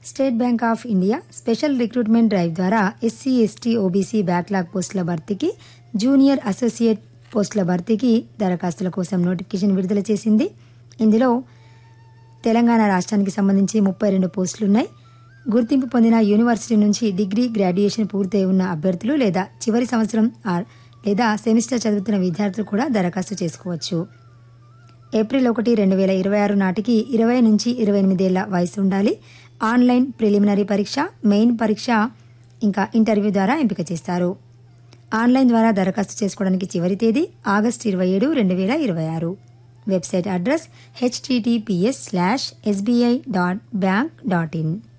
state Bank of India special recruitment drive ద్వారా SC ST OBC backlog పోస్టుల భర్తీకి junior associate పోస్టుల భర్తీకి దరఖాస్తుల కోసం నోటిఫికేషన్ విడుదల చేసింది ఇందులో తెలంగాణ రాష్ట్రానికి సంబంధించి ముప్పై రెండు పోస్టులున్నాయి గుర్తింపు పొందిన యూనివర్సిటీ నుంచి డిగ్రీ గ్రాడ్యుయేషన్ పూర్తయి ఉన్న అభ్యర్థులు లేదా చివరి సంవత్సరం ఆర్ లేదా సెమిస్టర్ చదువుతున్న విద్యార్థులు కూడా దరఖాస్తు చేసుకోవచ్చు ఏప్రిల్ ఒకటి రెండు వేల ఇరవై ఆరు నాటికి ఇరవై నుంచి ఇరవై ఎనిమిదేళ్ల వయసు ఉండాలి ఆన్లైన్ ప్రిలిమినరీ పరీక్ష మెయిన్ పరీక్ష ఇంకా ఇంటర్వ్యూ ద్వారా ఎంపిక చేస్తారు ఆన్లైన్ ద్వారా దరఖాస్తు చేసుకోవడానికి చివరి తేదీ ఆగస్టు ఇరవై ఏడు రెండు వేల ఇరవై ఆరు website address HTTPS slash SBI dot bank dot in